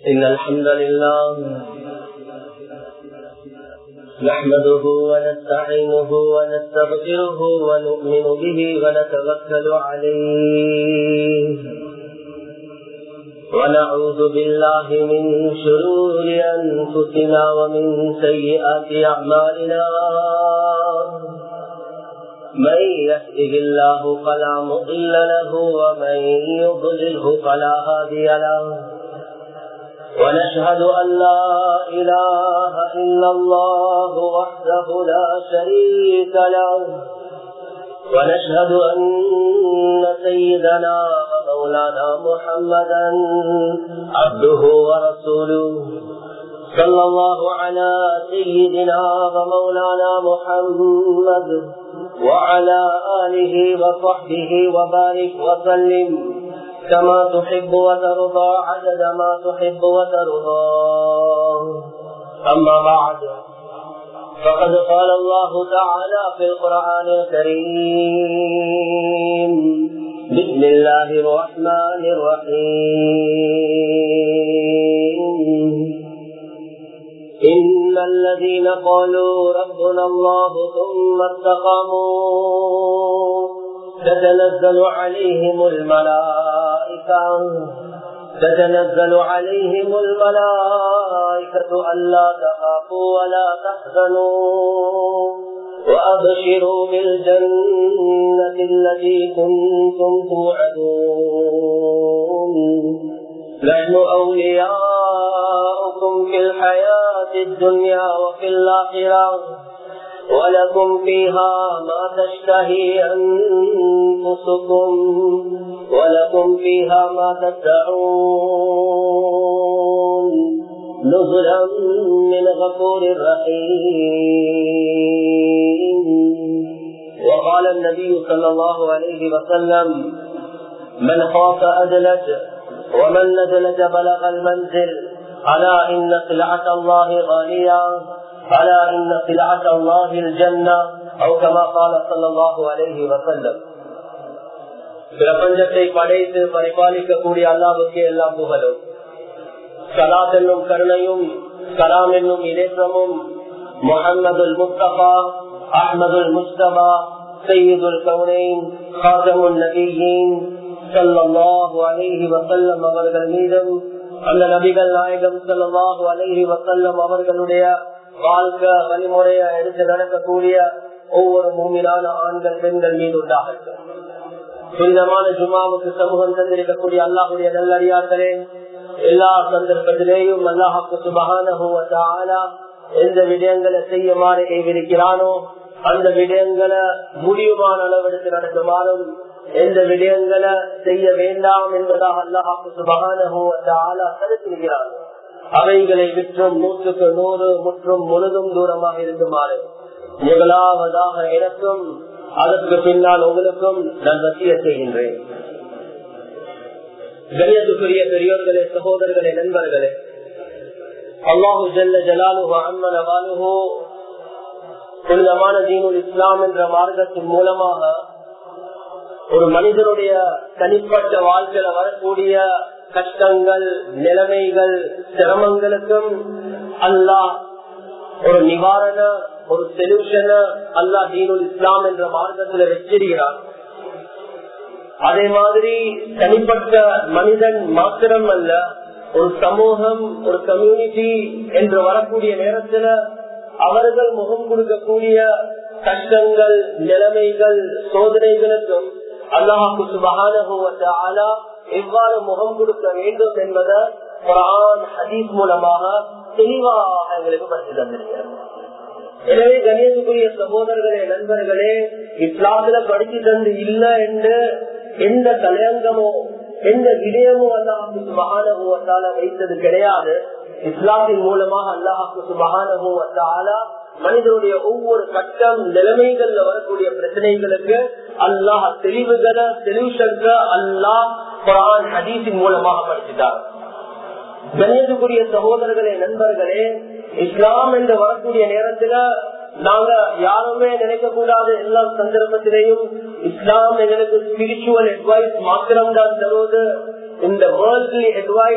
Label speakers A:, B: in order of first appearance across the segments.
A: إن الحمد لله نحمده ونستعينه ونستغفره ونؤمن به ونتوكل عليه ونعوذ بالله من شرور أنفسنا ومن سيئات أعمالنا من يهده الله فلا مضل له ومن يضلله فلا هادي له ونشهد أن لا إله إلا الله وحده لا شريك له ونشهد أن سيدنا ومولانا محمدا عبده ورسوله صلى الله على سيدنا ومولانا محمد وعلى آله وصحبه وبارك وسلم كما تحب وترضى عدد ما تحب وترضى أما بعد فقد قال الله تعالى في القرآن الكريم بسم الله الرحمن الرحيم إن الذين قالوا ربنا الله ثم استقاموا تتنزل عليهم الملائكة تتنزل عليهم الملائكة ألا تخافوا ولا تحزنوا وأبشروا بالجنة التي كنتم توعدون نحن أولياؤكم في الحياة الدنيا وفي الآخرة ولكم فيها ما تشتهي أنفسكم ولكم فيها ما تدعون نزلا من غفور رحيم وقال النبي صلى الله عليه وسلم من خاف أدلج ومن نزلج بلغ المنزل ألا إن سلعة الله غالية ألا إن سلعة الله الجنة أو كما قال صلى الله عليه وسلم பிரபஞ்சத்தை படைத்து பரிபாலிக்கக்கூடிய அல்லாவுக்கு எல்லாம் புகழும் சலாத் என்னும் கருணையும் கலாம் என்னும் இலேற்றமும் முகமது முஸ்தபா அஹமதுல் முஸ்தபா சையீதுல் கவுனைன் காசமுல் நபியின் சல்லாஹு அலைஹி வசல்லம் அவர்கள் மீதும் அந்த நபிகள் நாயகம் சல்லாஹு அலைஹி வசல்லம் அவர்களுடைய வாழ்க்கை வழிமுறைய எடுத்து நடக்கக்கூடிய ஒவ்வொரு பூமியிலான ஆண்கள் பெண்கள் மீது உண்டாகட்டும் புனிதமான ஜுமாவுக்கு சமூகம் தந்திருக்கக்கூடிய அல்லாஹுடைய நல்லறியார்களே எல்லா சந்தர்ப்பத்திலேயும் அல்லாஹுக்கு சுபகான எந்த விடயங்களை செய்யுமாறு கைவிரிக்கிறானோ அந்த விடயங்களை முடியுமான அளவெடுத்து நடக்குமாறும் எந்த விடயங்களை செய்ய வேண்டாம் என்பதாக அல்லாஹாக்கு சுபகான கருத்திருக்கிறான் அவைகளை விற்றும் நூற்றுக்கு நூறு முற்றும் முழுதும் தூரமாக இருக்குமாறு முதலாவதாக எனக்கும் அதற்கு பின்னால் உங்களுக்கும் நான் வசிய செய்கின்றேன் கண்ணியத்துக்குரிய பெரியோர்களே சகோதரர்களே நண்பர்களே அல்லாஹு ஜல்ல ஜலாலுஹோ அன்மனவாலுஹோ புனிதமான தீனுல் இஸ்லாம் என்ற மார்க்கத்தின் மூலமாக ஒரு மனிதனுடைய தனிப்பட்ட வாழ்க்கையில வரக்கூடிய கஷ்டங்கள் நிலைமைகள் சிரமங்களுக்கும் அல்லாஹ் ஒரு நிவாரண ஒரு சொல்யூஷன அல்லா தீனுல் இஸ்லாம் என்ற மார்க்கத்தில் வச்சிருக்கிறார் அதே மாதிரி தனிப்பட்ட மனிதன் மாத்திரம் அல்ல ஒரு சமூகம் ஒரு கம்யூனிட்டி என்று வரக்கூடிய நேரத்துல அவர்கள் முகம் கொடுக்கக்கூடிய கஷ்டங்கள் நிலைமைகள் சோதனைகளுக்கும் அல்லாஹாக்கு சுபகான எவ்வாறு முகம் கொடுக்க வேண்டும் என்பதை குரான் ஹதீஸ் மூலமாக தெளிவாக எங்களுக்கு பற்றி தந்திருக்கிறது எனவே கணேசுக்குரிய சகோதரர்களே நண்பர்களே இஸ்லாத்துல படிச்சு தந்து இல்ல என்று எந்த தலையங்கமோ எந்த விடயமோ அல்லாஹாக்கு சுபகான வைத்தது கிடையாது இஸ்லாத்தின் மூலமாக அல்லாஹாக்கு சுபகான மனிதனுடைய ஒவ்வொரு கட்டம் நிலைமைகள்ல வரக்கூடிய பிரச்சனைகளுக்கு அல்லாஹ் தெளிவுகளை தெளிவுஷன்க அல்லாஹ் குரான் ஹதீஸின் மூலமாக படிச்சுட்டார் கணேசுக்குரிய சகோதரர்களே நண்பர்களே இஸ்லாம் என்று வரக்கூடிய நேரத்துல நாங்க யாருமே நினைக்க கூடாது எல்லா சந்தர்ப்பத்திலையும் இஸ்லாம் எங்களுக்கு ஸ்பிரிச்சுவல் அட்வைஸ் மாத்திரம் தான் தருவது இந்த வேர்ல்ட்லி அட்வைஸ்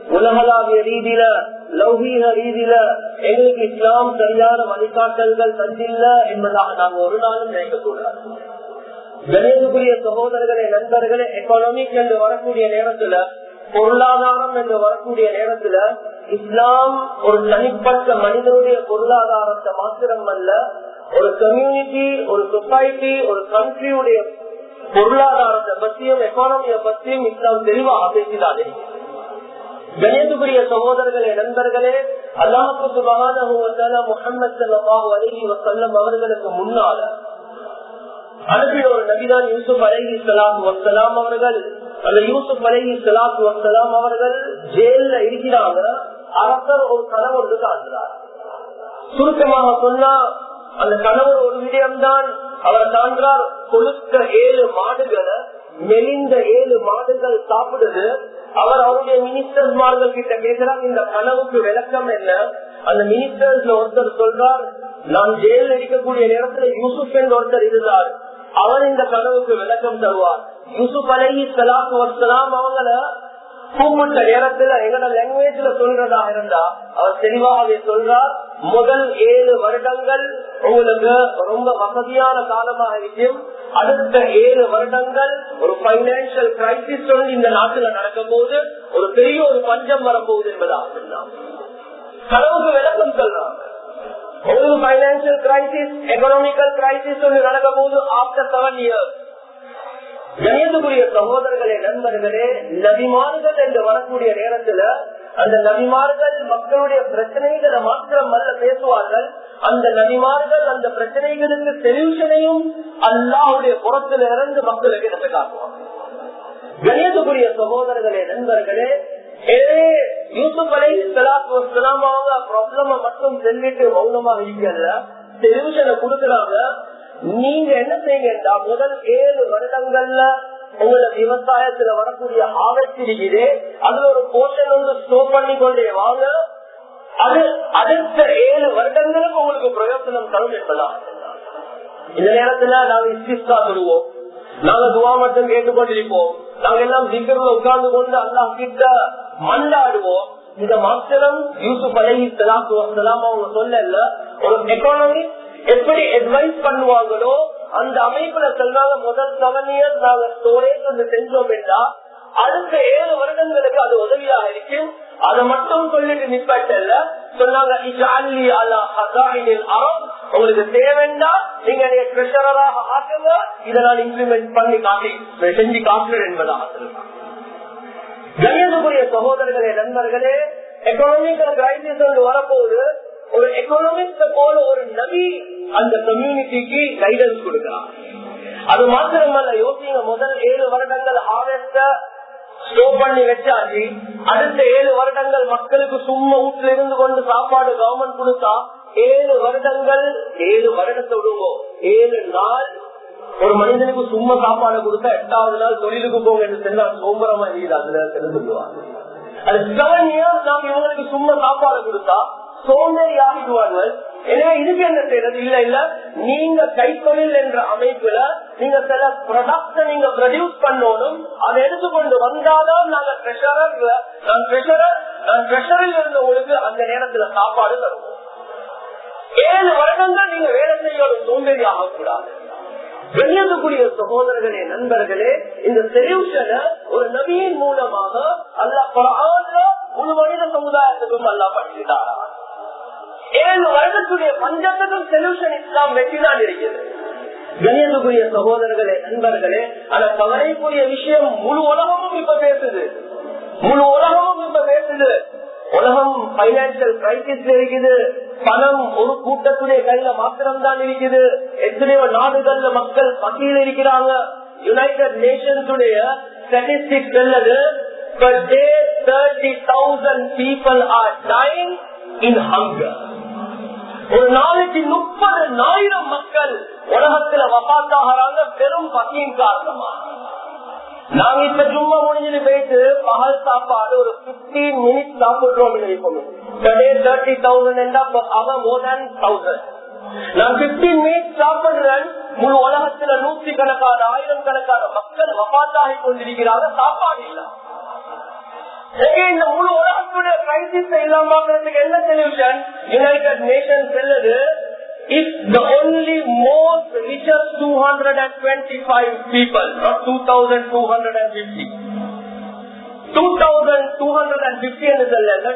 A: உலகளாவிய ரீதியில லௌகீக ரீதியில எங்களுக்கு இஸ்லாம் சரியான வழிகாட்டல்கள் தந்தில்ல என்பதாக நாங்க ஒரு நாளும் நினைக்கக்கூடாது கணியத்துக்குரிய சகோதரர்களே நண்பர்களே எக்கானமிக் என்று வரக்கூடிய நேரத்துல பொருளாதாரம் என்று வரக்கூடிய நேரத்துல இஸ்லாம் ஒரு தனிப்பட்ட மனிதனுடைய பொருளாதாரத்தை மாத்திரம் அல்ல ஒரு கம்யூனிட்டி ஒரு சொசைட்டி ஒரு கண்ட்ரியுடைய பொருளாதாரத்தை பற்றியும் எக்கானமியை பற்றியும் இஸ்லாம் தெளிவாக பேசினாலே கணேசுக்குரிய சகோதரர்களே நண்பர்களே அல்லாஹு சுபகான முகமது சல்லாஹூ அலஹி வசல்லம் அவர்களுக்கு முன்னால அனுப்பின ஒரு நபிதான் யூசுப் அலஹி சலாம் வசலாம் அவர்கள் அந்த யூசுப் அலஹி சலாத்து வசலாம் அவர்கள் ஜெயில இருக்கிறாங்க அரசர் ஒரு கனவு ஒன்று காண்கிறார் சுருக்கமாக சொன்னா அந்த கணவர் ஒரு விடயம்தான் அவர் காண்கிறார் கொழுத்த ஏழு மாடுகளை மெலிந்த ஏழு மாடுகள் சாப்பிடுது அவர் அவருடைய மினிஸ்டர்மார்கள் கிட்ட பேசுறாங்க இந்த கனவுக்கு விளக்கம் என்ன அந்த மினிஸ்டர்ஸ்ல ஒருத்தர் சொல்றார் நான் ஜெயில இருக்கக்கூடிய நேரத்துல யூசுப் என்ற ஒருத்தர் இருந்தார் அவர் இந்த கனவுக்கு விளக்கம் தருவார் யூசுப் அலஹி சலாத்து வசலாம் அவங்கள கூப்பிட்ட நேரத்துல எங்களோட லாங்குவேஜ்ல சொல்றதாக இருந்தா அவர் தெளிவாகவே சொல்றார் முதல் ஏழு வருடங்கள் உங்களுக்கு ரொம்ப வசதியான காலமாக இருக்கும் அடுத்த ஏழு வருடங்கள் ஒரு பைனான்சியல் கிரைசிஸ் இந்த நாட்டுல நடக்கும் போது ஒரு பெரிய ஒரு பஞ்சம் வரப்போகுது என்பதாக சொன்னார் கனவுக்கு விளக்கம் சொல்றாங்க உங்களுக்கு பைனான்சியல் கிரைசிஸ் எக்கனாமிக்கல் கிரைசிஸ் ஒன்று நடக்கும் போது ஆஃப்டர் செவன் இயர்ஸ் கணியத்துக்குரிய சகோதரர்களே நண்பர்களே நபிமார்கள் என்று வரக்கூடிய நேரத்துல அந்த நபிமார்கள் மக்களுடைய பிரச்சனைகளை மாத்திரம் அல்ல பேசுவார்கள் அந்த நபிமார்கள் அந்த பிரச்சனைகளுக்கு சொல்யூஷனையும் அல்லாவுடைய புறத்துல இருந்து மக்களுக்கு எடுத்து காட்டுவாங்க கணியத்துக்குரிய சகோதரர்களே நண்பர்களே யூசுப் அலை அவங்க ப்ராப்ளம் மட்டும் சொல்லிட்டு மௌனமா இருக்கல சொல்யூஷனை கொடுக்கறாங்க நீங்க என்ன செய்யுங்க முதல் ஏழு வருடங்கள்ல உங்களை விவசாயத்துல வரக்கூடிய ஆவச்சிருக்குது அதுல ஒரு போர்ஷன் வந்து ஸ்டோர் பண்ணி கொண்டே வாங்க அது அடுத்த ஏழு வருடங்களுக்கு உங்களுக்கு பிரயோஜனம் தரும் என்பதான் இந்த நேரத்துல நாங்க இஸ்திஸ்கா சொல்லுவோம் நாங்க துவா மட்டும் கேட்டுக்கொண்டிருப்போம் நாங்க எல்லாம் திக்கர்ல உட்கார்ந்து கொண்டு அல்லா கிட்ட மண்டாடுவோம் இந்த மாத்திரம் யூசுப் அலஹி சலாத்து வசலாம் அவங்க சொல்லல ஒரு எக்கானமி எப்படி அட்வைஸ் பண்ணுவாங்களோ அந்த அமைப்புல சொன்னாங்க முதல் செவன் இயர்ஸ் நாங்க ஸ்டோரேஜ் வந்து செஞ்சோம் என்றா அடுத்த ஏழு வருடங்களுக்கு அது உதவியாக இருக்கும் அதை மட்டும் சொல்லிட்டு நிப்பாட்டல்ல சொன்னாங்க உங்களுக்கு தேவைண்டா நீங்க ட்ரெஷராக ஆக்குங்க இதை நான் இம்ப்ளிமெண்ட் பண்ணி காட்டி செஞ்சு காட்டுறேன் என்பதாக சொல்லுவாங்க கணியத்துக்குரிய சகோதரர்களே நண்பர்களே எக்கனாமிக்கல் கிரைசிஸ் வரப்போது ஒரு எக்கனாமிக்ஸ் போல ஒரு நபி அந்த கம்யூனிட்டிக்கு கைடன்ஸ் கொடுக்கிறார் அது மாத்திரமல்ல யோசிங்க முதல் ஏழு வருடங்கள் ஹார்வெஸ்ட ஸ்டோர் பண்ணி வச்சாச்சு அடுத்த ஏழு வருடங்கள் மக்களுக்கு சும்மா வீட்டுல இருந்து கொண்டு சாப்பாடு கவர்மெண்ட் கொடுத்தா ஏழு வருடங்கள் ஏழு வருடத்தை விடுவோம் ஏழு நாள் ஒரு மனிதனுக்கு சும்மா சாப்பாடு கொடுத்தா எட்டாவது நாள் தொழிலுக்கு போங்க என்று சொன்னா சோம்பரமா இருக்குது அதுல தெரிஞ்சுக்குவாங்க அது செவன் இயர்ஸ் நாம இவங்களுக்கு சும்மா சாப்பாடு கொடுத்தா சோம்பேறி ஆகிடுவார்கள் எனவே இதுக்கு என்ன செய்யறது இல்ல இல்ல நீங்க கைத்தொழில் என்ற அமைப்புல நீங்க சில ப்ரொடக்ட நீங்க ப்ரொடியூஸ் பண்ணணும் அதை எடுத்துக்கொண்டு வந்தாதான் நாங்க ட்ரெஷரர் நான் ட்ரெஷரர் நான் ட்ரெஷரில் இருந்தவங்களுக்கு அந்த நேரத்துல சாப்பாடு தருவோம் ஏழு வருடங்கள் நீங்க வேலை செய்யணும் சோம்பேறி ஆகக்கூடாது கண்ணியத்துக்குரிய சகோதரர்களே நண்பர்களே இந்த சொல்யூஷனை ஒரு நபியின் மூலமாக அல்ல முழு மனித சமுதாயத்துக்கும் அல்லா படிச்சுட்டாரா ஏழு வருடத்துடைய பஞ்சத்துக்கும் சொல்யூஷன் இஸ்லாம் வெற்றிதான் இருக்கிறது கணியத்துக்குரிய சகோதரர்களே நண்பர்களே ஆனா கவலைக்குரிய விஷயம் முழு உலகமும் இப்ப பேசுது முழு உலகமும் இப்ப பேசுது உலகம் பைனான்சியல் கிரைசிஸ்ல இருக்குது பணம் ஒரு கூட்டத்துடைய கையில மாத்திரம் தான் இருக்குது எத்தனையோ நாடுகள்ல மக்கள் பட்டியல் இருக்கிறாங்க யுனைடெட் நேஷன்ஸ் உடைய ஸ்டாட்டிஸ்டிக்ஸ் சொல்லது per day 30,000 people are dying in hunger ஒரு நாளைக்கு முப்பது ஆயிரம் மக்கள் உலகத்துல வபாத்தாகிறாங்க பெரும் பசியின் காரணமா நாங்க இப்ப சும்மா முடிஞ்சுட்டு போயிட்டு பகல் சாப்பாடு ஒரு பிப்டீன் மினிட்ஸ் சாப்பிடுறோம் தேர்ட்டி தௌசண்ட் அவன் மோர் தேன் தௌசண்ட் நான் பிப்டீன் மினிட்ஸ் சாப்பிடுறேன் முழு உலகத்துல நூத்தி கணக்கான ஆயிரம் கணக்கான மக்கள் வபாத்தாகி கொண்டிருக்கிறாங்க சாப்பாடு இல்ல ஓகே இந்த முழு உலகத்துடைய கிரைசிஸ் இல்லாமக்கிறதுக்கு என்ன சொல்யூஷன் யுனைடெட் நேஷன் சொல்லுது if the only most richest 225 people, not 2250. 2250 is the level,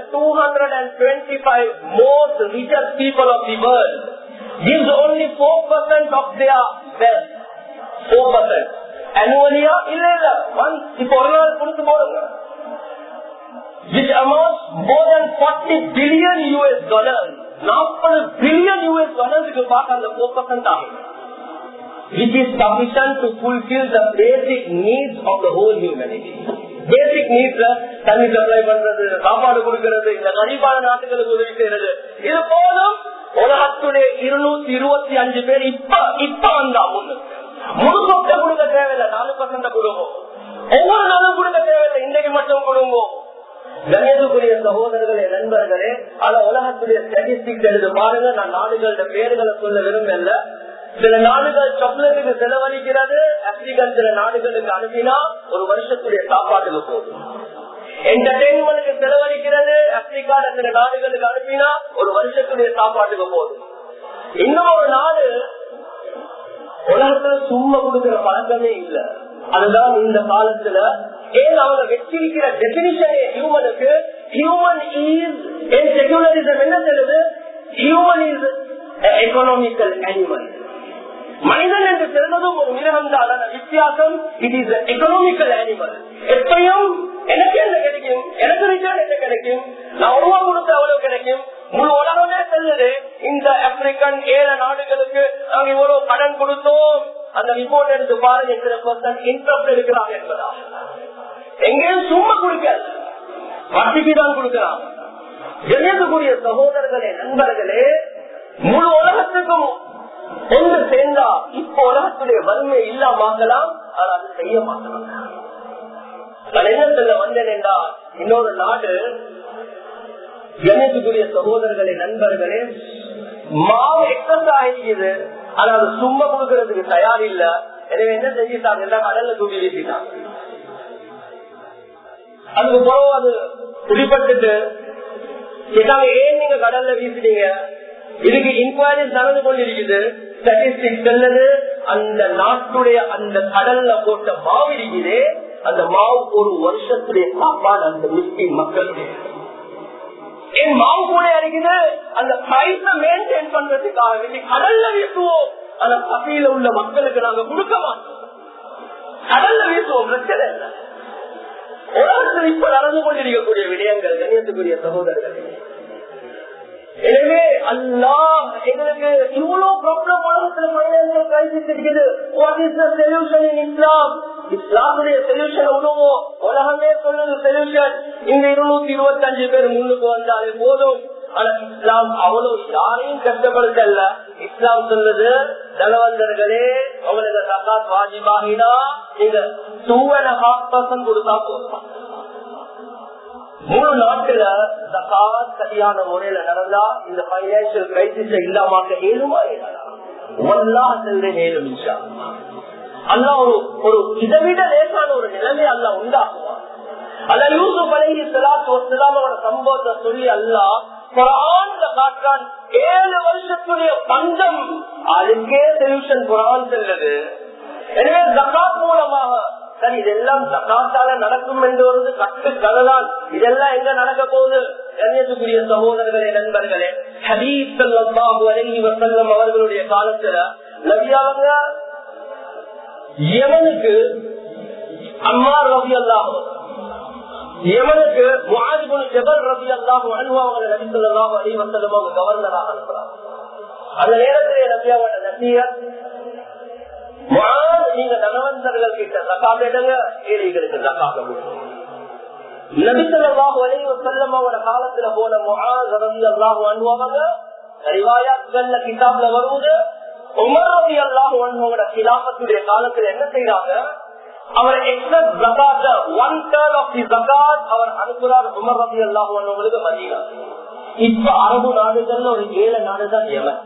A: 225 most richest people of the world gives only 4% of their wealth. 4%. Annually, இல்ல இல்ல once இப்ப ஒரு நாள் கொடுத்து போடுங்க which amounts more than 40 billion US dollars. 40 billion US dollars க்கு பார்க்க அந்த 4% ஆகும் which is sufficient to fulfill the basic needs of the whole humanity. பேசிக் நீட்ல தண்ணி சப்ளை பண்றது சாப்பாடு கொடுக்கிறது இந்த கரிபான நாட்டுகளுக்கு உதவி செய்யறது இது போதும் உலகத்துடைய இருநூத்தி இருபத்தி அஞ்சு பேர் இப்ப இப்ப வந்தா முன்னு முழு சொத்தை கொடுக்க தேவையில்லை நாலு பர்சன்ட் கொடுவோம் ஒவ்வொரு நாளும் கொடுக்க தேவையில்லை இன்றைக்கு மட்டும் கொடுவோம் கணேசக்குரிய சகோதரர்களே நண்பர்களே அத உலகத்துடைய ஸ்டாட்டிஸ்டிக்ஸ் எடுத்து பாருங்க நான் நாடுகளோட பேர்களை சொல்ல விரும்பல சில நாடுகள் சாக்லேட்டுக்கு செலவழிக்கிறது ஆப்பிரிக்கன் சில நாடுகளுக்கு அனுப்பினா ஒரு வருஷத்துடைய சாப்பாட்டுக்கு போகும் என்டர்டைன்மெண்ட்டுக்கு செலவழிக்கிறது ஆப்பிரிக்கால சில நாடுகளுக்கு அனுப்பினா ஒரு வருஷத்துடைய சாப்பாட்டுக்கு போகும் இன்னும் ஒரு நாடு உலகத்துல சும்மா கொடுக்கிற பழக்கமே இல்ல அதுதான் இந்த காலத்துல ஏன் அவங்க வச்சிருக்கிற டெபினிஷனே ஹியூமனுக்கு ஹியூமன் இஸ் என் செகுலரிசம் என்ன சொல்லுது ஹியூமன் இஸ் எக்கனாமிக்கல் அனிமல் மனிதன் என்று சொல்வதும் ஒரு மிருகம் தான் வித்தியாசம் இட் இஸ் எக்கனாமிக்கல் அனிமல் எப்பயும் எனக்கு என்ன கிடைக்கும் எனக்கு ரிட்டர்ன் என்ன கிடைக்கும் நான் உருவா கொடுத்த அவ்வளவு கிடைக்கும் முழு உலகமே செல்லுது இந்த ஆப்பிரிக்கன் ஏழை நாடுகளுக்கு நாங்க இவ்வளவு கடன் கொடுத்தோம் அந்த ரிப்போர்ட் எடுத்து பாருங்க எத்தனை பர்சன்ட் இன்ட்ரெஸ்ட் எடுக்கிறாங்க என்பதா எங்கேயும் சும்மா கொடுக்காது வட்டிக்கு தான் கொடுக்கிறாங்க எழுதக்கூடிய சகோதரர்களே நண்பர்களே முழு உலகத்துக்கும் ஒன்று சேர்ந்தா இப்ப உலகத்துடைய வறுமை இல்லாமக்கலாம் ஆனால் அது செய்ய மாட்டாங்க நான் என்ன சொல்ல வந்தேன் என்றால் இன்னொரு நாடு கணேசுக்குரிய சகோதரர்களே நண்பர்களே மாவு எக்ஸஸ் ஆகிக்குது ஆனா அது சும்மா கொடுக்கறதுக்கு தயார் இல்ல எனவே என்ன செஞ்சுட்டாங்க எல்லாம் கடல்ல தூக்கி வீசிட்டாங்க அதுக்கு பிறகு அது குடிப்பட்டுட்டு கேட்டாங்க ஏன் நீங்க கடல்ல வீசினீங்க இதுக்கு இன்கொயரிஸ் நடந்து கொண்டிருக்குது ஸ்டாட்டிஸ்டிக்ஸ் சொல்லுது அந்த நாட்டுடைய அந்த கடல்ல போட்ட மாவு இருக்குது அந்த மாவு ஒரு வருஷத்துடைய சாப்பாடு அந்த முஸ்லிம் மக்களுடைய என் மாவு கூட இருக்குது அந்த பிரைஸ மெயின்டைன் பண்றதுக்காக வேண்டி கடல்ல வீசுவோம் அந்த பசியில உள்ள மக்களுக்கு நாங்க கொடுக்க மாட்டோம் கடல்ல வீசுவோம் பிரச்சனை இல்லை உலகத்தில் இப்ப நடந்து கொண்டிருக்கக்கூடிய விடயங்கள் கணியத்துக்குரிய சகோதரர்கள் எனவே அல்லா எங்களுக்கு இவ்வளவு ப்ராப்ளம் உலகத்துல பைனான்சியல் கிரைசிஸ் இருக்குது what is the solution in Islam இஸ்லாமுடைய சொல்யூஷன் உணவோ உலகமே சொல்லுது சொல்யூஷன் இந்த இருநூத்தி இருபத்தி அஞ்சு பேர் முன்னுக்கு வந்தாலே போதும் ஆனா இஸ்லாம் அவ்வளவு யாரையும் கஷ்டப்படுத்தல இஸ்லாம் சொல்லுது தலவந்தர்களே உங்களுக்கு தக்காத் வாஜிபாகினா நீங்க டூ அண்ட் ஹாஃப் பர்சன்ட் கொடுத்தா போதும் மூணு நாட்டுல ஜகாத் சரியான முறையில நடந்தா இந்த பைனான்சியல் கிரைசிஸ் இல்லாமக்க ஏழுமா ஏழா செல்றேன் ஏழும் அல்லா ஒரு ஒரு இதை விட லேசான ஒரு நிலைமை அல்ல உண்டாக்குவான் அல்ல யூசுப் அலஹி சலாத்து வசலாமோட சம்பவத்தை சொல்லி அல்லா குரான்ல காட்டுறான் ஏழு வருஷத்துடைய பஞ்சம் அதுக்கே சொல்யூஷன் குரான் செல்லுது எனவே ஜகாத் மூலமாக சரி இதெல்லாம் சகாத்தால நடக்கும் என்று வருது கட்டு கதலால் இதெல்லாம் எங்க நடக்க போகுது கண்ணியத்துக்குரிய சகோதரர்களே நண்பர்களே ஹதீஸ் சல்லாஹு அலஹி வசல்லம் அவர்களுடைய காலத்துல நபியாவங்க யமனுக்கு அம்மார் ரவி அல்லாஹு யமனுக்கு முஹாஜிபுல் ஜபல் ரவி அல்லாஹு அனுபவங்களை நபி சொல்லாஹு அலி வசல்லம் அவங்க கவர்னராக அனுப்புறாங்க அந்த நேரத்திலே நபியாவோட நசியர் நீங்க தனவந்தர்கள் கிட்ட ஜக்காத் எடுங்க ஏழைகளுக்கு ஜக்காத் நபிசல்லாஹு அலைஹி வஸல்லம் அவரோட காலத்துல போன முஆஸ் ரலியல்லாஹு அன்ஹு அவங்க ரிவாயாத்கள்ல கிதாப்ல வருவது உமர் ரலியல்லாஹு அன்ஹுவோட கிலாபத்துடைய காலத்துல என்ன செய்றாங்க அவர் எக்ஸஸ் ஜகாத் ஒன் தேர்ட் ஆஃப் தி ஜகாத் அவர் அனுப்புறார் உமர் ரலியல்லாஹு அன்ஹுவுக்கு மதீனா இப்ப அரபு நாடுகள்ல ஒரு ஏழு நாடு தான் யமன்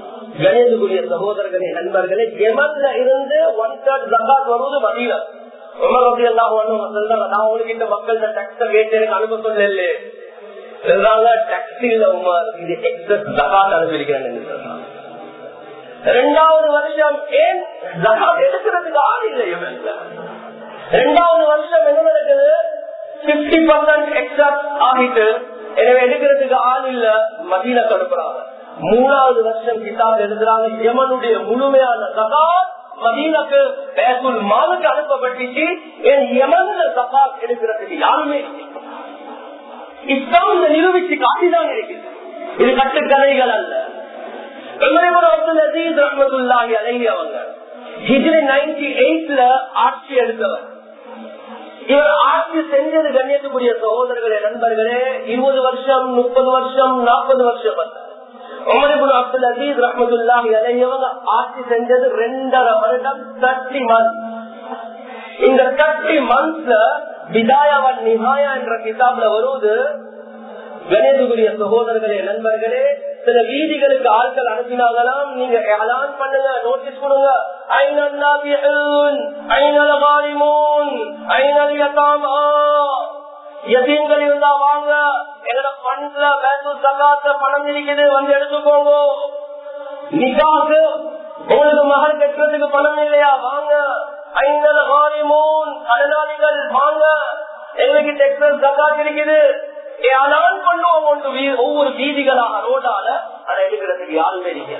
A: கணேசுக்குரிய சகோதரர்களே நண்பர்களே எமன்ல இருந்து ஒன் தேர்ட் ஜகாத் வருவது மதீனா உமர் ரபி எல்லாம் சொல்றாங்க நான் உங்களுக்கு இந்த மக்கள்கிட்ட டேக்ஸ கேட்டு எனக்கு அனுப்ப சொல்லல சொல்றாங்க டாக்ஸில உமர் இது எக்ஸஸ் ஜகாத் அனுப்பியிருக்கிறேன் சொல்றாங்க ரெண்டாவது வருஷம் ஏன் ஜகாத் எடுக்கிறதுக்கு ஆள் இல்லை இவன்ல ரெண்டாவது வருஷம் என்ன நடக்குது பிப்டி பர்சன்ட் எக்ஸ்ட்ரா ஆகிட்டு எனவே எடுக்கிறதுக்கு ஆள் இல்ல மதியில கடுப்புறாங்க மூணாவது வருஷம் கிதாப் எழுதுறாங்க யமனுடைய முழுமையான ஜகாத் மதீனாக்கு பேசுல் மாலுக்கு அனுப்பப்பட்டுச்சு என் யமன்ல ஜகாத் எடுக்கிறதுக்கு யாருமே இல்லை. இஸ்லாம் இந்த நிரூபிச்சு காட்டிதான் இருக்குது இது கட்டுக்கதைகள் அல்ல உமர் அப்துல் அசீஸ் ரஹமத்துல்லாஹி அலைஹி அவங்க ஹிஜ்ரி 98ல ஆட்சி எடுத்தவர் இவர் ஆட்சி செஞ்சது கண்ணியத்துக்குரிய சகோதரர்களே நண்பர்களே இருபது வருஷம் முப்பது வருஷம் நாற்பது வருஷம் உமரிபுல் அப்துல் அசீஸ் ரஹமத்துல்லாஹி அலைஹி அவங்க ஆட்சி செஞ்சது ரெண்டரை வருடம் தேர்ட்டி மந்த் இந்த தேர்ட்டி மந்த்ஸ்ல விதாயாவன் நிகாயா என்ற கிதாப்ல வருவது கணேசகுரிய சகோதரர்களே நண்பர்களே சில வீதிகளுக்கு ஆட்கள் அனுப்பினாங்களாம் நீங்க அலான் பண்ணுங்க நோட்டீஸ் கொடுங்க ஐநல் நாபியூன் ஐநல் வாலிமூன் ஐநல் யதாமா யதீன்கள் இருந்தா வாங்க எங்களோட பண்ட்ல பேசு சகாத்த பணம் இருக்குது வந்து எடுத்துக்கோங்க நிகாக்கு உங்களுக்கு மகள் கட்டுறதுக்கு பணம் இல்லையா வாங்க ஐநல் வாலிமூன் கடனாளிகள் வாங்க எங்களுக்கு டெக்ஸஸ் சகாத் இருக்குது அலான் பண்ணுவோம் ஒன்று வீ- ஒவ்வொரு வீதிகளாக ரோடால அதை எடுக்கிறதுக்கு யாருமே இல்லை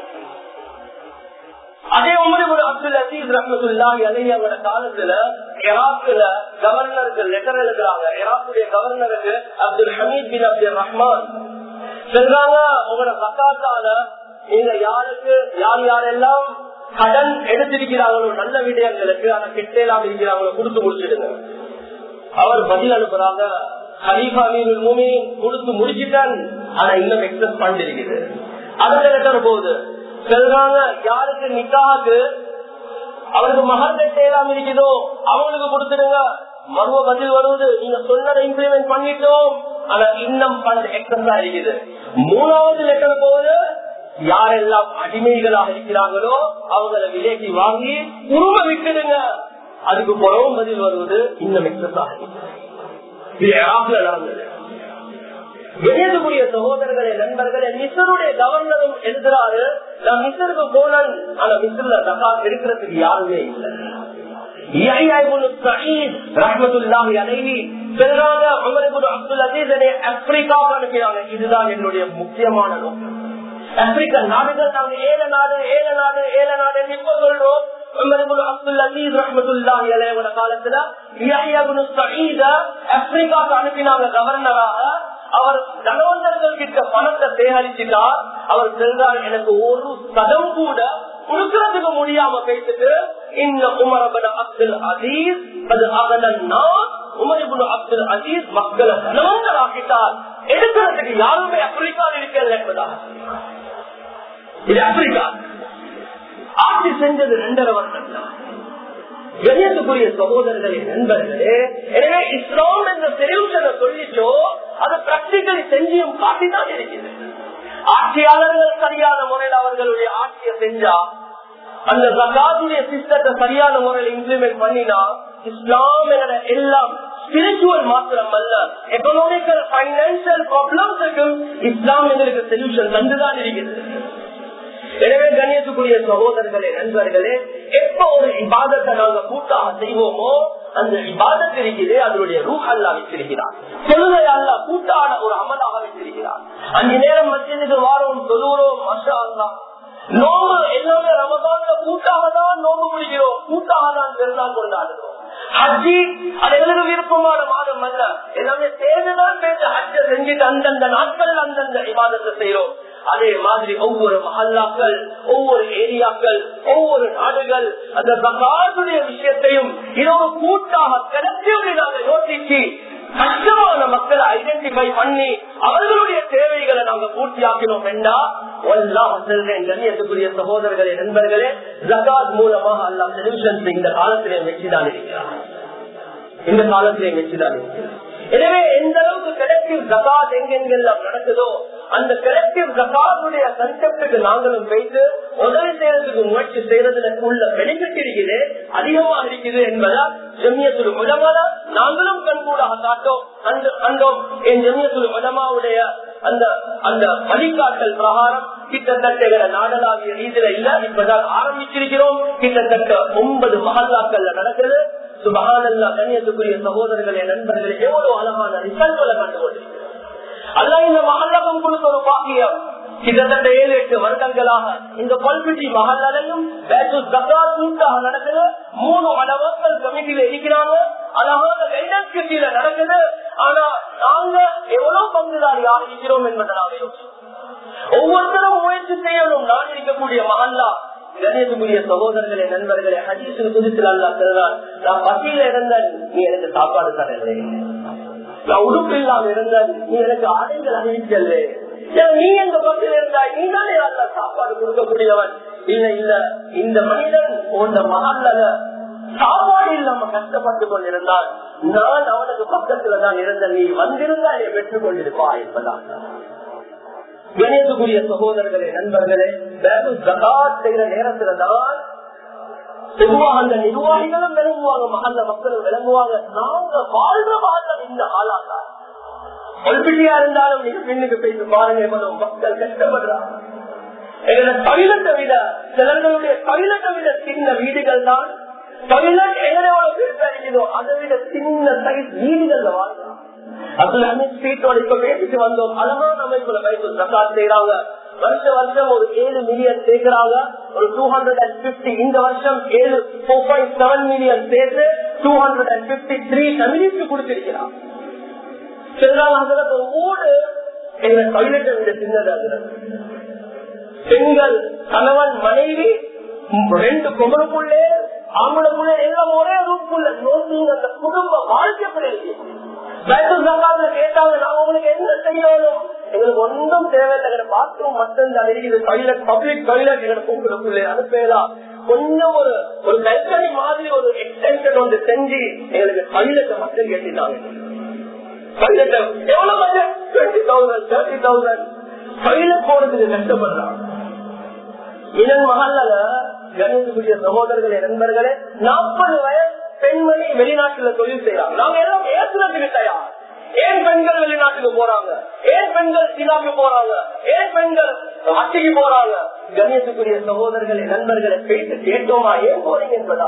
A: அதே உமர் அப்துல் அசீஸ் ரஹமத்துல்லாஹி அலைஹி அவரோட காலத்துல இராக்குல கவர்னருக்கு லெட்டர் எழுதுறாங்க இராக்குடைய கவர்னருக்கு அப்துல் ஹமீத் பின் அப்துல் ரஹ்மான் சொல்றாங்க உங்களோட சக்காத்தால நீங்க யாருக்கு யார் யாரெல்லாம் கடன் எடுத்திருக்கிறாங்களோ நல்ல விடயங்களுக்கு அந்த கெட்டேலாம் இருக்கிறாங்களோ கொடுத்து முடிச்சிடுங்க அவர் பதில் அனுப்புறாங்க ஹலீஃபா மீனுல் மூமின் கொடுத்து முடிச்சிட்டான் ஆனா இன்னும் எக்ஸஸ் ஃபண்ட் இருக்குது அதுல லெட்டர் போகுது சொல்றாங்க யாருக்கு நிக்காக்கு அவருக்கு மகன் கட்டேலாம் இருக்குதோ அவங்களுக்கு கொடுத்துடுங்க மருவ பதில் வருவது நீங்க சொன்னதை இம்ப்ளிமெண்ட் பண்ணிட்டோம் ஆனா இன்னும் ஃபண்ட் எக்ஸஸா இருக்குது மூணாவது லெட்டர் போகுது யாரெல்லாம் அடிமைகளாக இருக்கிறாங்களோ அவங்கள விலைக்கு வாங்கி உருவ விட்டுடுங்க அதுக்கு புறவும் பதில் வருவது இன்னும் எக்ஸஸா இருக்குது இது இராக்ல நடந்தது வெளியேறக்கூடிய சகோதரர்களே நண்பர்களே மிசருடைய கவர்னரும் எழுதுறாரு நான் மிசருக்கு போனேன் ஆனா மிசர்ல தகாத் எடுக்கிறதுக்கு யாருமே இல்லை இதுதான் என்னுடைய முக்கியமான நோக்கம் ஆப்பிரிக்க நாடுகள் நாங்க ஏழு நாடு ஏழு நாடு ஏழு நாடு இப்ப சொல்றோம் காலத்துல ஆப்பிரிக்காவுக்கு அனுப்பினாங்க கவர்னராக அவர் தனவந்தர்கள் கிட்ட பணத்தை சேகரிச்சுட்டா அவர் சென்றார் எனக்கு ஒரு சதம் கூட கொடுக்கறதுக்கு முடியாம பேசிட்டு இந்த உமரபட அப்துல் அசீஸ் அது அகலன்னா உமரிபுல் அப்துல் அசீஸ் மக்களை தனவந்தராக்கிட்டார் எடுக்கிறதுக்கு யாருமே ஆப்பிரிக்காவில் இருக்கல என்பதாக இது ஆப்பிரிக்கா ஆட்சி செஞ்சது ரெண்டரை வருடம் தான் கணியத்துக்குரிய சகோதரர்களே நண்பர்களே எனவே இஸ்லாம் என்ற சொல்யூஷனை சொல்லிச்சோ அது பிராக்டிகலி செஞ்சியும் காட்டிதான் இருக்குது ஆட்சியாளர்கள் சரியான முறையில் அவர்களுடைய ஆட்சியை செஞ்சா அந்த ஜகாத்துடைய சிஸ்டத்தை சரியான முறையில் இம்ப்ளிமெண்ட் பண்ணினா இஸ்லாம் என்ற எல்லாம் ஸ்பிரிச்சுவல் மாத்திரம் அல்ல எக்கனாமிக்கல் பைனான்சியல் ப்ராப்ளம்ஸுக்கும் இஸ்லாம் எங்களுக்கு சொல்யூஷன் தந்துதான் இருக்கிறது எனவே கண்ணியத்துக்குரிய சகோதரர்களே நண்பர்களே எப்ப ஒரு இபாதத்தை நாங்க கூட்டாக செய்வோமோ அந்த இபாதத் இருக்குது அதனுடைய ரூஹ் அல்லா வச்சிருக்கிறார் தொழுகை அல்லா கூட்டான ஒரு அமலாக வச்சிருக்கிறார் அஞ்சு நேரம் மத்தியதுக்கு வாரம் தொழுகிறோம் மஷா அல்லா நோம்பு எல்லாமே ரமதான்ல கூட்டாக தான் நோம்பு முடிக்கிறோம் கூட்டாக தான் பெருநாள் கொண்டாடுறோம் ஹஜ்ஜி அது எங்களுக்கு விருப்பமான மாதம் அல்ல எல்லாமே சேர்ந்துதான் பேச ஹஜ்ஜ செஞ்சுட்டு அந்தந்த நாட்கள் அந்தந்த விவாதத்தை செய்யறோம் அதே மாதிரி ஒவ்வொரு மஹல்லாக்கள் ஒவ்வொரு ஏரியாக்கள் ஒவ்வொரு நாடுகள் அந்த சகாசுடைய விஷயத்தையும் இது ஒரு கூட்டாக கிடைச்சி நாங்க யோசிச்சு கஷ்டமான மக்களை ஐடென்டிஃபை பண்ணி அவர்களுடைய தேவைகளை நாங்க பூர்த்தியாக்கினோம் என்றா செல்றேன் கண்ணியத்துக்குரிய சகோதரர்களே நண்பர்களே ஜகாத் மூலமாக அல்லா சொல்யூஷன்ஸ் இந்த காலத்திலே வச்சுதான் இருக்கிறார் இந்த காலத்திலே வச்சுதான் இருக்கிறார் எனவே எந்த அளவுக்கு கலெக்டிவ் ஜகாத் எங்கெங்கெல்லாம் நடக்குதோ அந்த கலெக்டிவ் ஜகாத்துடைய கன்செப்டுக்கு நாங்களும் போயிட்டு உதவி செய்யறதுக்கு முயற்சி செய்யறதுல உள்ள பெனிஃபிட் இருக்குது அதிகமா இருக்குது என்பதால் ஜெமியத்துல் உலமால நாங்களும் கண்கூடாக காட்டோம் அந்த அந்த என் ஜெமியத்துல் உலமாவுடைய அந்த அந்த வழிகாட்டல் பிரகாரம் கிட்டத்தட்ட நாடலாவிய ரீதியில இல்ல இப்பதான் ஆரம்பிச்சிருக்கிறோம் கிட்டத்தட்ட ஒன்பது மகல்லாக்கள்ல நடக்குது சுபகானல்லா கண்ணியத்துக்குரிய சகோதரர்களே நண்பர்களே எவ்வளவு அழகான ரிசல்ட்களை கண்டுகொண்டிருக்கிறோம் அல்ல இந்த மகல்லகம் கொடுத்த ஒரு பாக்கியம் கிட்டத்தட்ட ஏழு எட்டு வருடங்களாக இந்த பல்பிட்டி மகளையும் நடக்குது மூணு அளவர்கள் கமிட்டியில இருக்கிறாங்க அழகான கைடன்ஸ் கட்சியில நடக்குது ஆனா நாங்க எவ்வளவு பங்குதாரியாக இருக்கிறோம் என்பதை நாங்க யோசிச்சோம் ஒவ்வொருத்தரும் முயற்சி செய்யணும் நான் இருக்கக்கூடிய மகல்லா கணேசமுடைய சகோதரர்களே நண்பர்களே ஹதீசின் குறித்து அல்லா சொல்றான் நான் பசியில இருந்தேன் நீ எனக்கு சாப்பாடு தரலே நான் உடுப்பு இல்லாம இருந்தேன் நீ எனக்கு ஆடைகள் அணிவிக்கல நீ எங்க பக்கத்தில் இருந்தாய் நீ தானே அல்ல சாப்பாடு கொடுக்கக்கூடியவன் இல்ல இல்ல இந்த மனிதன் உந்த மகல்ல சாப்பாடு இல்லாம கஷ்டப்பட்டு கொண்டிருந்தான் நான் அவனுக்கு பக்கத்துல தான் இருந்த நீ வந்திருந்தா என்னை பெற்றுக் கொண்டிருப்பா என்பதான் கணேசக்குரிய சகோதரர்களே நண்பர்களே ஜகாத் செய்யற நேரத்துல தான் பொதுவாக அந்த நிர்வாகிகளும் விளங்குவாங்க மகல்ல மக்களும் விளங்குவாங்க நாங்க வாழ்ற வாழ்ந்த இந்த ஆளாக்கார் கொல்பிட்டியா இருந்தாலும் நீங்க பெண்ணுக்கு பேசி பாருங்க எவ்வளவு மக்கள் கஷ்டப்படுறாங்க எங்களோட தொழிலத்தை விட சிலர்களுடைய தொழிலத்தை விட சின்ன வீடுகள் தான் தொழிலட் எங்களோட பெருசா இருக்குதோ அதை விட சின்ன சைஸ் வீடுகள்ல வாழ்றாங்க அப்துல் ஹமீத் ஸ்ட்ரீட்டோட இப்ப பேசிட்டு வந்தோம் அழகான அமைப்புல பைபிள் சக்காத் செய்யறாங்க வருஷ வருஷம் ஒரு ஏழு மில்லியன் சேர்க்கிறாங்க ஒரு டூ ஹண்ட்ரட் அண்ட் பிப்டி இந்த வருஷம் ஏழு ஃபோர் பாயிண்ட் செவன் மில்லியன் சேர்த்து two hundred and fifty three communist கொடுத்திருக்கிறாங்க சொல்றாங்க ஒரு ஊடு எங்க டாய்லெட்டை விட சின்னதாக பெண்கள் கணவன் மனைவி ரெண்டு குமரப்புள்ளே ஆம்பளைக்குள்ளே எல்லாம் ஒரே ரூப்புள்ள நோக்கி அந்த குடும்ப வாழ்க்கை பிள்ளைங்க கேட்டாங்க நான் உங்களுக்கு என்ன செய்யணும் எங்களுக்கு ஒன்றும் தேவையில்லை பாத்ரூம் மட்டும்தான் இருக்குது டாய்லெட் பப்ளிக் டாய்லெட் எங்களை பொங்கலுக்குள்ளே அனுப்பலாம் கொஞ்சம் ஒரு ஒரு கல்கனி மாதிரி ஒரு எக்ஸ்டென்ஷன் ஒன்று செஞ்சு எங்களுக்கு டாய்லெட்டை மட்டும் கேட்டுட்டாங்க எவ்வளவு budget twenty thousand thirty thousand toilet போறதுக்கு கஷ்டப்படுறாங்க இதன் மகல்ல கணேசனுடைய சகோதரர்களே நண்பர்களே நாற்பது வயசு பெண்மணி வெளிநாட்டுல தொழில் செய்யறாங்க நாங்க எல்லாம் ஏசுறதுக்கு தயார் ஏன் பெண்கள் வெளிநாட்டுக்கு போறாங்க ஏன் பெண்கள் சீனாக்கு போறாங்க ஏன் பெண்கள் அட்டிக்கு போறாங்க கணேசுக்குரிய சகோதரர்களே நண்பர்களை பேசி கேட்டோமா ஏன் போறீங்க என்பதா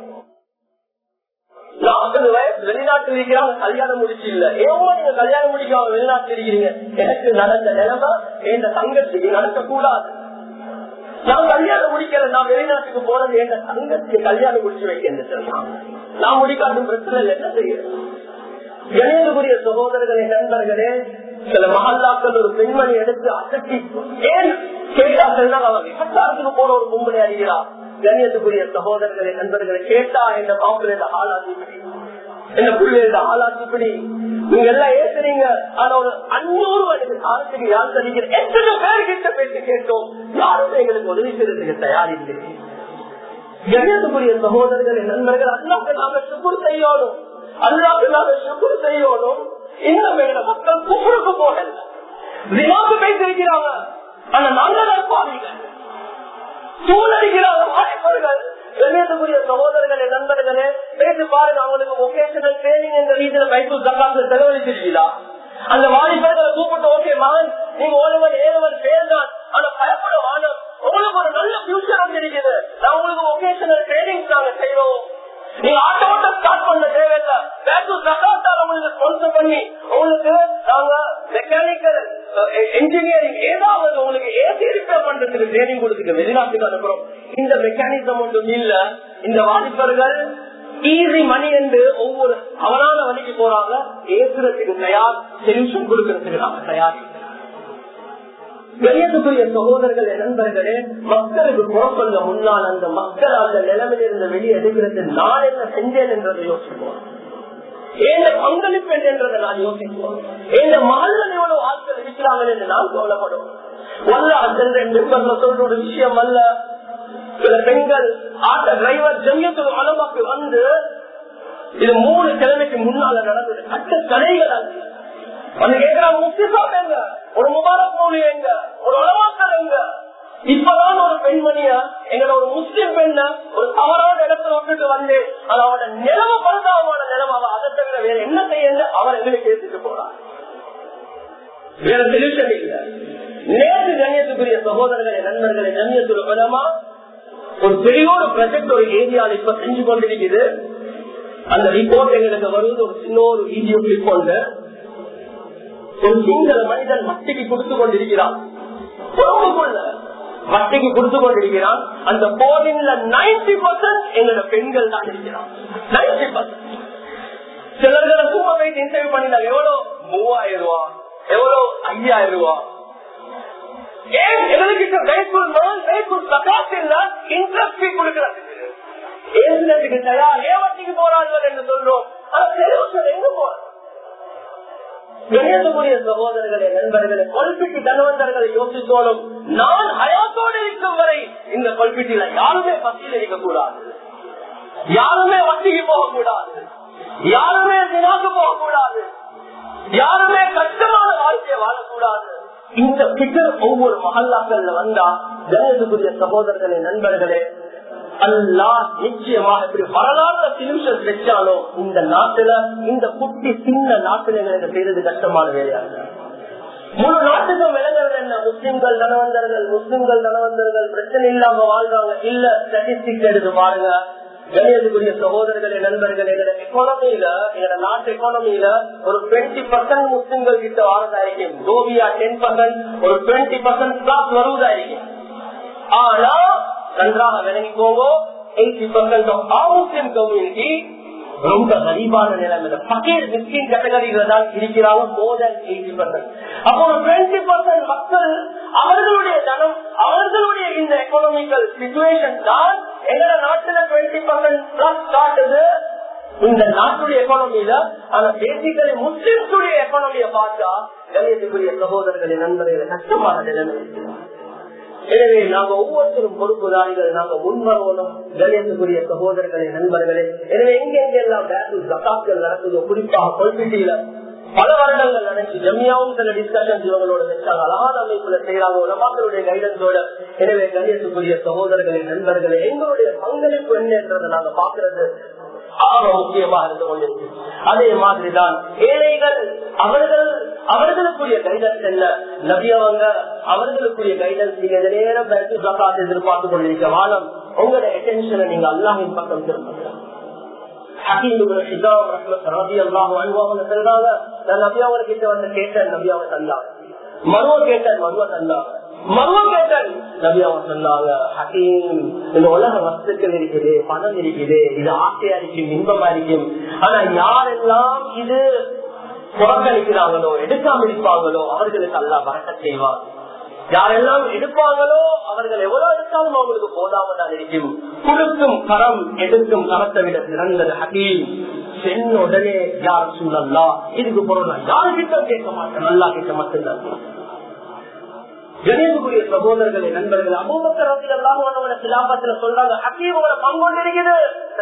A: நாற்பது வயசு வெளிநாட்டில் இருக்கிறாங்க கல்யாணம் முடிச்சு இல்ல ஏமா நீங்க கல்யாணம் முடிக்காம வெளிநாட்டில் இருக்கிறீங்க எனக்கு நடந்த நிலைமை இந்த தங்கத்துக்கு நடக்கக்கூடாது நான் கல்யாணம் முடிக்கிற நான் வெளிநாட்டுக்கு போறது எங்க தங்கத்துக்கு கல்யாணம் முடிச்சு வைக்க நான் முடிக்காட்டும் பிரச்சனை இல்லை என்ன செய்யறது கணேசகுரிய சகோதரர்களே நண்பர்களே சில மகல்லாக்கள் ஒரு பெண்மணி எடுத்து அசட்டி ஏன் கேட்டார்கள் அவன் விபச்சாரத்துக்கு போற ஒரு பொம்பளை அறிகிறா கண்ணியத்துக்குரிய சகோதரர்களே நண்பர்களை கேட்டா இந்த மாப்பிள்ளை ஆளாதி இந்த பிள்ளைகள ஆளாதி இப்படி நீங்க எல்லாம் ஏசுறீங்க ஆனா ஒரு அஞ்சூறு வயது காலத்துக்கு யார் தெரிவிக்கிற எத்தனை பேர் கிட்ட பேசி கேட்டோம் யாரும் எங்களுக்கு உதவி செய்யறதுக்கு தயாரில்லை கண்ணியத்துக்குரிய சகோதரர்களே நண்பர்கள் அல்லாக்கு நாம சுக்குர் செய்யணும் அல்லாக்கு நாம சுக்குர் செய்யணும் இன்னும் எங்களை மக்கள் குப்புருக்கு போகல வினாக்கு பேசியிருக்கிறாங்க ஆனா நல்ல பாவீங்க சூழலிக்கிறாங்க வாய்ப்புகள் கண்ணியத்துக்குரிய சகோதரர்களே நண்பர்களே பேசி பாருங்க அவங்களுக்கு ஒகேஷனல் ட்ரைனிங் என்ற ரீதியில பைபிள் சக்காசு செலவழிச்சிருக்கீங்களா அந்த வாலிபர்களை கூப்பிட்டு ஓகே மகன் நீங்க ஓடுவன் ஏழுவன் பேர் தான் ஆனா பயப்பட வானம் உங்களுக்கு ஒரு நல்ல ஃபியூச்சர் வந்து இருக்குது நான் உங்களுக்கு ஒகேஷனல் ட்ரைனிங் நாங்க செய்யறோம் நீங்க ஆட்டோட்ட ஸ்டார்ட் பண்ண தேவையில்ல பேக்கு சக்காத்தால் உங்களுக்கு ஸ்பான்சர் பண்ணி உங்களுக்கு நாங்க மெக்கானிக்கல் என்ஜினியரிங் ஏதாவது உங்களுக்கு ஏசி ரிப்பேர் பண்றதுக்கு ட்ரைனிங் கொடுத்துட்டு வெளிநாட்டுக்கு அனுப்புறோம் இந்த மெக்கானிசம் ஒன்றும் இல்ல இந்த வாலிபர்கள் ஈஸி மணி என்று ஒவ்வொரு அவரான வழிக்கு போறாங்க ஏசுறதுக்கு தயார் சொல்யூஷன் கொடுக்கறதுக்கு நாம தயார் கணியத்துக்குரிய சகோதரர்கள் நண்பர்களே மக்களுக்கு குழப்பங்க முன்னால் அந்த மக்கள் அந்த நிலைமையில இருந்து வெளியே எடுக்கிறது நான் என்ன செஞ்சேன் என்றதை யோசிப்போம் ஏந்த பங்களிப்பு என்றதை நான் யோசிப்போம் ஏந்த மகள் எவ்வளவு ஆட்கள் இருக்கிறாங்க என்று நான் கவலைப்படும் வல்ல அந்த சொல்ற ஒரு விஷயம் அல்ல சில பெண்கள் ஆட்ட டிரைவர் ஜமியத்துக்கு அளவாக்கு வந்து இது மூணு கிழமைக்கு முன்னால நடந்தது கட்ட கடைகள் அது வந்து கேட்கிறாங்க முஸ்லிம் எங்க ஒரு முபாரக் மௌலி எங்க ஒரு உலமாக்கல் எங்க இப்பதான் ஒரு பெண்மணிய எங்களை ஒரு முஸ்லிம் பெண்ண ஒரு தவறான இடத்துல விட்டுட்டு வந்து அதோட நிலம பரிதாபமான நிலம அவ அதை தவிர வேற என்ன செய்ய அவர் எங்களுக்கு எடுத்துட்டு போறார் வேற சொல்யூஷன் இல்ல நேற்று கண்ணியத்துக்குரிய சகோதரர்களை நண்பர்களை கண்ணியத்துடைய பலமா ஒரு பெரிய ஒரு ப்ராஜெக்ட் ஒரு ஏரியாவில் இப்ப செஞ்சு கொண்டிருக்குது அந்த ரிப்போர்ட் எங்களுக்கு வருவது ஒரு சின்ன ஒரு வீடியோ கிளிப் கொண்டு ஒரு சிங்கள மனிதன் மட்டிக்கு கொடுத்து கொண்டிருக்கிறான் உடம்புக்குள்ள வட்டிக்கு கொடுத்து கொண்டிருக்கிறான் அந்த போலிங்ல நைன்டி பர்சன்ட் எங்களோட பெண்கள் தான் இருக்கிறான் நைன்டி பர்சன்ட் சிலர்களை சும்மா போயிட்டு இன்டர்வியூ பண்ணினாங்க எவ்வளவு மூவாயிரம் ரூபா எவ்வளவு ஐயாயிரம் ரூபா ஏன் எங்களுக்கு கைக்குள் மனம் கைக்குள் பிரகாஷ் இல்ல இன்ட்ரெஸ்ட் கொடுக்கிறது ஏசுறதுக்கு தயார் ஏவட்டிக்கு போறார்கள் என்று சொல்றோம் ஆனா தெரிவு எங்க போறோம் கணேசமுடைய சகோதரர்களே நண்பர்களே கொல்பிட்டி தனவந்தர்களை யோசித்தோடும் நான் ஹயாத்தோடு இருக்கும் வரை இந்த கொல்பிட்டியில யாருமே பசியில் இருக்கக்கூடாது யாருமே வட்டிக்கு போகக்கூடாது யாருமே தினாக்கு போகக்கூடாது யாருமே கஷ்டமான வாழ்க்கையை வாழக்கூடாது இந்த பிகர் ஒவ்வொரு மகல்லாக்கள்ல வந்தா கணேசக்குரிய சகோதரர்களே நண்பர்களே அல்லா நிச்சயமாக இப்படி வரலாறு சொல்யூஷன் வச்சாலும் இந்த நாட்டுல இந்த குட்டி சின்ன நாட்டுல எங்களுக்கு செய்யறது கஷ்டமான வேலையாக முழு நாட்டுக்கும் விளங்குறது என்ன முஸ்லிம்கள் தனவந்தர்கள் முஸ்லிம்கள் தனவந்தர்கள் பிரச்சனை இல்லாம வாழ்றாங்க இல்ல ஸ்டாட்டிஸ்டிக் எடுத்து பாருங்க கணியத்துக்குரிய சகோதரர்களே நண்பர்கள் எங்களோட எக்கானமியில எங்களோட நாட்டு எக்கானமியில ஒரு டுவெண்ட்டி பர்சன்ட் முஸ்லிம்கள் கிட்ட வாரதாயிருக்கும் கோபியா டென் பர்சன்ட் ஒரு டுவெண்ட்டி பர்சன்ட் பிளஸ் வருவதாயிருக்கும் ஆனா நன்றாக விளங்கிக்கோங்க eighty percent of our Muslim community ரொம்ப கரீபான நிலைமையில பக்கேட் மிஸ்கின் கேட்டகரியில தான் இருக்கிறாங்க மோர் தேன் எயிட்டி பர்சன்ட் அப்போ ஒரு டுவெண்ட்டி பர்சன்ட் மக்கள் அவர்களுடைய தனம் அவர்களுடைய இந்த எக்கனாமிக்கல் சுச்சுவேஷன் தான் எங்களோட நாட்டுல டுவெண்ட்டி பர்சன்ட் பிளஸ் காட்டுது இந்த நாட்டுடைய எக்கானமியில ஆனா பேசிக்கலி முஸ்லிம்ஸுடைய எக்கானமியை பார்த்தா கணியத்துக்குரிய சகோதரர்களை நண்பர்களை கஷ்டமான நிலைமை இருக்கிறார் எனவே நாங்க ஒவ்வொருத்தரும் பொறுப்புதாரிகள் நாங்க முன்வரணும் கணியத்துக்குரிய சகோதரர்களே நண்பர்களே எனவே எங்கெங்கெல்லாம் ஜக்காக்கள் நடக்குதோ குறிப்பாக கொள்பிட்டியில பல வருடங்கள் நடந்து ஜமியாவும் சில டிஸ்கஷன் இவங்களோட வச்சாங்க அழகான அமைப்புல செய்யறாங்க உலமாக்களுடைய கைடன்ஸோட எனவே கணியத்துக்குரிய சகோதரர்களே நண்பர்களே எங்களுடைய பங்களிப்பு என்னன்றதை நாங்க பாக்குறது ஆக முக்கியமா இருந்து கொண்டிருக்கு அதே மாதிரிதான் ஏழைகள் அவர்கள் அவர்களுக்குரிய கைடன்ஸ் என்ன நபியவங்க அவர்களுக்குரிய கைடன்ஸ் நீங்க இந்த நேரம் பேருக்கு ஜக்காத் எதிர்பார்த்து கொண்டிருக்க வாழம் உங்களோட அட்டென்ஷனை நீங்க அல்லாஹின் பக்கம் திரும்புங்க மருவ கேட்டேன் மருவ தந்தாங்க மருவ கேட்டேன் நபி அவங்க சொன்னாங்க ஹக்கீம் இந்த உலக வஸ்துக்கள் இருக்குது பணம் இருக்குது இது ஆசையா இருக்கும் இன்பமா இருக்கும் ஆனா யாரெல்லாம் இது புறக்கணிக்கிறாங்களோ எடுக்காம இருப்பாங்களோ அவர்களுக்கு அல்லா பறக்க செய்வார் யாரெல்லாம் எடுப்பாங்களோ அவர்கள் எவ்வளவு எடுத்தாலும் அவங்களுக்கு போதாம தான் இருக்கும் கொடுக்கும் கரம் எடுக்கும் கரத்தை விட சிறந்தது ஹகீம் சென்ன உடனே யார் சூழல்லா இதுக்கு பொருள் யாருக்கிட்ட கேட்க மாட்டேன் நல்லா கிட்ட மட்டும்தான் கணேசகுரிய சகோதரர்களே நண்பர்கள் அபூபக்கர் ரசி அல்லாஹ் சிலாபத்துல சொல்றாங்க ஹக்கீமோட பங்கொண்டு இருக்குது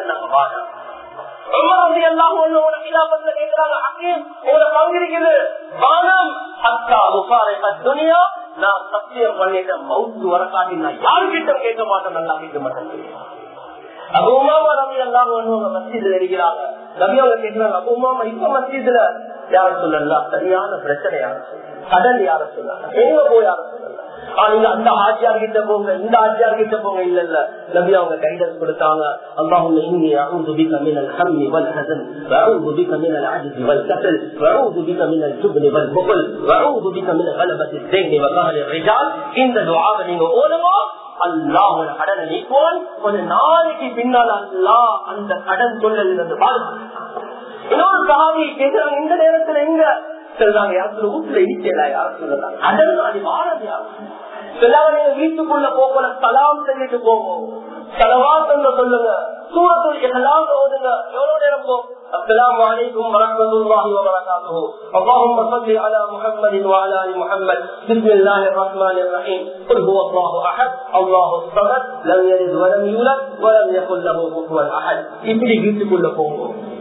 A: நான் சத்தியம் பண்ணிட்டேன் மவுத்து வரக்காட்டி நான் யாருக்கிட்ட கேட்க மாட்டேன் நல்லா கேட்க மாட்டேன் அபு உமாமா ரவி எல்லாம் மஸ்ஜித்ல இருக்கிறாங்க ரவி அவங்க கேட்கிறாங்க அபு உமாமா இப்ப மஸ்ஜித்ல யார சொல்லலாம் சரியான பிரச்சனை யார கடன் யார சொல்லலாம் எங்க போய் யார சொல்லலாம் நீங்க அந்த ஆட்சியார் கிட்ட போங்க இந்த ஆட்சியார் கிட்ட போங்க இல்ல இல்ல நபி அவங்க கைடன்ஸ் கொடுத்தாங்க اللهم اني اعوذ بك من الهم والحزن واعوذ بك من العجز والكسل واعوذ بك من الجبن والبخل واعوذ بك من غلبة الدين وقهر الرجال இந்த துஆவை நீங்க ஓதுங்க அல்லாஹோட கடனை நீக்குவான் கொஞ்ச நாளைக்கு பின்னால் அல்லாஹ் அந்த கடன் சொல்லல் இருந்து இன்னொரு சாமி கேட்கிறாங்க இந்த நேரத்துல எங்க சொல்றாங்க யாரும் வீட்டுல இருக்கல யாரும் சொல்லலாம் கடன் அது வாழது யாரும் சொல்லாம நீங்க வீட்டுக்குள்ள போகல சலாம் சொல்லிட்டு போவோம் சலவாத்தங்க சொல்லுங்க சூரத்துல் இஹ்லாஸ் ஓதுங்க எவ்வளவு நேரம் போகும் السلام عليكم ورحمة الله وبركاته اللهم صل على محمد وعلى آل محمد بسم الله الرحمن الرحيم قل هو الله أحد الله الصمد لم يلد ولم يولد ولم يكن له كفوا أحد இப்படி வீட்டுக்குள்ள போவோம்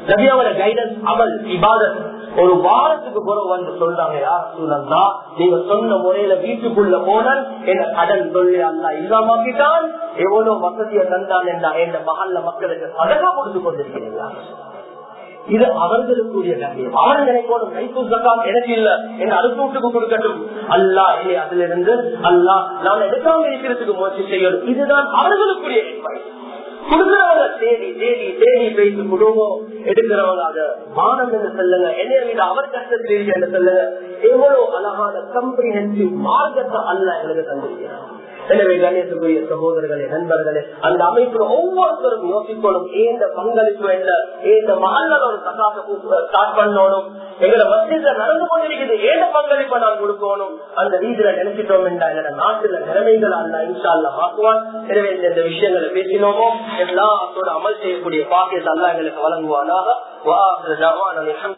A: நபியாவோட கைடன்ஸ் அமல் இபாதத் ஒரு வாரத்துக்கு பிறகு வந்து சொல்றாங்க யார் சூழல்லா நீங்க சொன்ன முறையில வீட்டுக்குள்ள போனால் என்ன கடன் சொல்லி அல்லா இல்லாமக்கிட்டான் எவ்வளவு வசதியை தந்தான் என்றா என் மகல்ல மக்களுக்கு சதகா கொடுத்து கொண்டிருக்கிறீங்களா இது அவர்களுக்குரிய கண்ணியம் அவன் நினைக்கணும் கைத்தூர் சக்காம் எனக்கு இல்ல என் அடுத்தூட்டுக்கு கொடுக்கட்டும் அல்லா இல்லை அதுல இருந்து அல்லா நான் எடுக்காம இருக்கிறதுக்கு முயற்சி செய்யணும் இதுதான் அவர்களுக்குரிய advice. கொடுக்கிறவங்க தேடி தேடி தேடி பேசி குடும்பம் எடுக்கிறவங்க அத மானம் என்று சொல்லுங்க என்னைய விட அவர் கஷ்டத்தில் இருக்கு என்று சொல்லுங்க எவ்வளவு அழகான கம்ப்ரிஹென்சிவ் மார்க்கத்தை அல்ல எங்களுக்கு தந்திருக்கிறார் எனவே கணேசக்குரிய சகோதரர்களே நண்பர்களே அந்த அமைப்புல ஒவ்வொருத்தரும் யோசிக்கணும் ஏந்த பங்களிப்பு என்ன ஏந்த மகள்ல ஒரு சகாச ஸ்டார்ட் பண்ணணும் எங்களை மத்தியில நடந்து கொண்டிருக்கிறது ஏந்த பங்களிப்பை நான் கொடுக்கணும் அந்த ரீதியில நினைச்சிட்டோம் என்றா எங்களோட நாட்டுல நிலைமைகள் அல்ல இன்ஷா அல்ல மாற்றுவான் எனவே இந்த இந்த விஷயங்களை பேசினோமோ எல்லாத்தோட அமல் செய்யக்கூடிய பாக்கியத்தை அல்ல எங்களுக்கு வழங்குவானாக வா